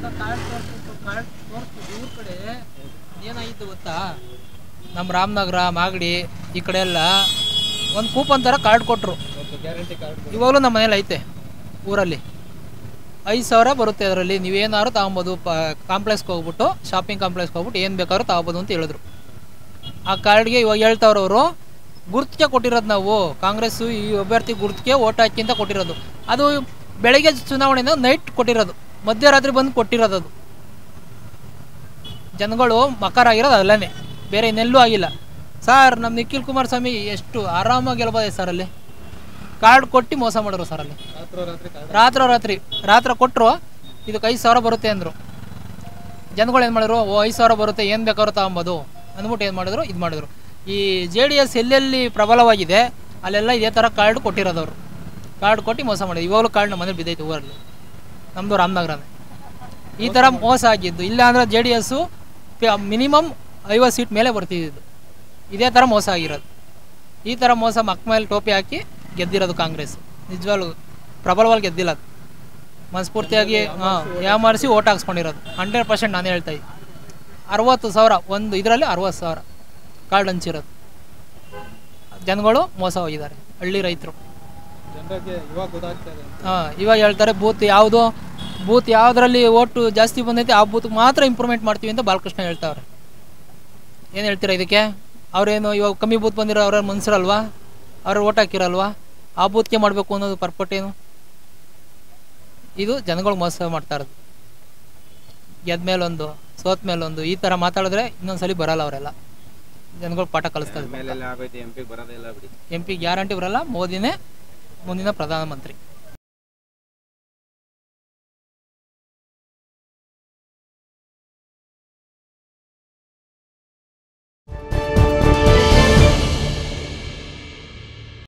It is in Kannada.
ಅವಾಗ ಕಾರ್ಡ್ ತೋರಿಸ್ಬಿಟ್ಟು ಕಾರ್ಡ್ ತೋರಿಸ್ಬಿಟ್ಟು ಊರ ಕಡೆ ಏನಾಗಿತ್ತು ಗೊತ್ತಾ ನಮ್ಮ ರಾಮನಗರ ಮಾಗಡಿ ಈ ಕಡೆ ಎಲ್ಲ ಒಂದು ಕೂಪನ್ ಥರ ಕಾರ್ಡ್ ಕೊಟ್ಟರು ಗ್ಯಾರಂಟಿ ಕಾರ್ಡ್ ಇವಾಗಲೂ ನಮ್ಮ ಮನೇಲಿ ಐತೆ ಊರಲ್ಲಿ ಐದು ಸಾವಿರ ಬರುತ್ತೆ ಅದರಲ್ಲಿ ನೀವೇನಾದ್ರು ತಗೊಬೋದು ಪ ಕಾಂಪ್ಲೆಕ್ಸ್ಗೆ ಹೋಗ್ಬಿಟ್ಟು ಶಾಪಿಂಗ್ ಕಾಂಪ್ಲೆಕ್ಸ್ಗೆ ಹೋಗ್ಬಿಟ್ಟು ಏನು ಬೇಕಾದ್ರೂ ತಗೋಬೋದು ಅಂತ ಹೇಳಿದ್ರು ಆ ಕಾರ್ಡ್ಗೆ ಇವಾಗ ಹೇಳ್ತಾವ್ರು ಅವರು ಗುರ್ತಿಗೆ ಕೊಟ್ಟಿರೋದು ನಾವು ಕಾಂಗ್ರೆಸ್ಸು ಈ ಅಭ್ಯರ್ಥಿ ಗುರ್ತಿಗೆ ಓಟ್ ಹಾಕಿ ಅಂತ ಕೊಟ್ಟಿರೋದು ಅದು ಬೆಳಗ್ಗೆ ಚುನಾವಣೆಯಿಂದ ನೈಟ್ ಕೊಟ್ಟಿರೋದು ಮಧ್ಯರಾತ್ರಿ ಬಂದು ಕೊಟ್ಟಿರೋದು ಅದು ಜನಗಳು ಮಕರ ಆಗಿರೋದು ಅಲ್ಲೇ ಬೇರೆ ಇನ್ನೆಲ್ಲೂ ಆಗಿಲ್ಲ ಸರ್ ನಮ್ಮ ನಿಖಿಲ್ ಕುಮಾರಸ್ವಾಮಿ ಎಷ್ಟು ಆರಾಮಾಗಿ ಗೆಲ್ಬೋದೆ ಸರ್ ಅಲ್ಲಿ ಕಾರ್ಡ್ ಕೊಟ್ಟು ಮೋಸ ಮಾಡಿದ್ರು ಸರ್ ಅಲ್ಲಿ ರಾತ್ರೋರಾತ್ರಿ ಕಾರ್ಡ್ ರಾತ್ರೋ ರಾತ್ರಿ ರಾತ್ರಿ ಕೊಟ್ಟರು ಇದಕ್ಕೆ ಐದು ಸಾವಿರ ಬರುತ್ತೆ ಅಂದರು ಜನಗಳು ಏನು ಮಾಡಿದ್ರು ಓ ಐದು ಸಾವಿರ ಬರುತ್ತೆ ಏನು ಬೇಕಾದ್ರೂ ತಗೊಬೋದು ಅಂದ್ಬಿಟ್ಟು ಏನು ಮಾಡಿದ್ರು ಇದು ಮಾಡಿದ್ರು ಈ ಜೆ ಡಿ ಎಸ್ ಎಲ್ಲೆಲ್ಲಿ ಪ್ರಬಲವಾಗಿದೆ ಅಲ್ಲೆಲ್ಲ ಇದೇ ಥರ ಕಾರ್ಡ್ ಕೊಟ್ಟಿರೋದವರು ಕಾರ್ಡ್ ಕೊಟ್ಟು ಮೋಸ ಮಾಡಿದ್ರು ಇವಾಗಲೂ ಕಾರ್ಡ್ ನಮ್ಮ ಮನೇಲಿ ಬಿದ್ದೈತೆ ಊರಲ್ಲಿ ನಮ್ಮದು ರಾಮನಗರನೇ ಈ ಥರ ಮೋಸ ಆಗಿದ್ದು ಇಲ್ಲ ಅಂದ್ರೆ ಜೆ ಡಿ ಎಸ್ಸು ಮಿನಿಮಮ್ ಐವತ್ತು ಸೀಟ್ ಮೇಲೆ ಬರ್ತಿದ್ದು ಇದೇ ಥರ ಮೋಸ ಆಗಿರೋದು ಈ ಥರ ಮೋಸ ಮಕ್ಕ ಮೇಲೆ ಟೋಪಿ ಹಾಕಿ ಗೆದ್ದಿರೋದು ಕಾಂಗ್ರೆಸ್ ನಿಜವಾಗ್ಲೂ ಪ್ರಬಲವಾಗಿ ಗೆದ್ದಿಲ್ಲ ಅದು ಮನಸ್ಫೂರ್ತಿಯಾಗಿ ಹಾಂ ಯಾಮಾರಿಸಿ ಓಟ್ ಹಾಕ್ಸ್ಕೊಂಡಿರೋದು ಹಂಡ್ರೆಡ್ ಪರ್ಸೆಂಟ್ ನಾನು ಹೇಳ್ತಾ ಇದ್ದೆ ಅರವತ್ತು ಸಾವಿರ ಒಂದು ಇದರಲ್ಲಿ ಅರವತ್ತು ಸಾವಿರ ಕಾರ್ಡ್ ಹಂಚಿರೋದು ಜನಗಳು ಮೋಸ ಹೋಗಿದ್ದಾರೆ ಹಳ್ಳಿ ರೈತರು ಜನರಿಗೆ ಇವಾಗ ಗೊತ್ತಾಗ್ತಾ ಇದೆ ಹಾಂ ಇವಾಗ ಹೇಳ್ತಾರೆ ಬೂತ್ ಯಾವುದು ಬೂತ್ ಯಾವುದರಲ್ಲಿ ಓಟು ಜಾಸ್ತಿ ಬಂದೈತೆ ಆ ಬೂತ್ ಮಾತ್ರ ಇಂಪ್ರೂವ್ಮೆಂಟ್ ಮಾಡ್ತೀವಿ ಅಂತ ಬಾಲಕೃಷ್ಣ ಹೇಳ್ತಾವ್ರೆ ಏನು ಹೇಳ್ತೀರಾ ಇದಕ್ಕೆ ಅವ್ರೇನು ಇವಾಗ ಕಮ್ಮಿ ಬೂತ್ ಬಂದಿರೋ ಅವ್ರ ಮನ್ಸರಲ್ವಾ ಅವ್ರ ಓಟ್ ಹಾಕಿರಲ್ವಾ ಆ ಬೂತ್ಗೆ ಮಾಡಬೇಕು ಅನ್ನೋದು ಪರ್ಪಟ್ ಏನು ಇದು ಜನಗಳು ಮೋಸ ಮಾಡ್ತಾ ಇರೋದು ಗೆದ್ದ ಮೇಲೊಂದು ಸೋತ್ ಮೇಲೊಂದು ಈ ಥರ ಮಾತಾಡಿದ್ರೆ ಇನ್ನೊಂದ್ಸಲಿ ಬರಲ್ಲ ಅವರೆಲ್ಲ ಜನಗಳು ಪಾಠ ಕಲಿಸ್ತಾರೆ ಮೇಲೆಲ್ಲ ಆಗೋಯ್ತು ಎಂ ಪಿ ಬರೋದೇ ಇಲ್ಲ ಬಿಡಿ ಎಂ ಪಿ ಗ್ಯಾರಂಟಿ ಬರಲ್ಲ ಮೋದಿನೇ ಮುಂದಿನ ಪ್ರಧಾನಮಂತ್ರಿ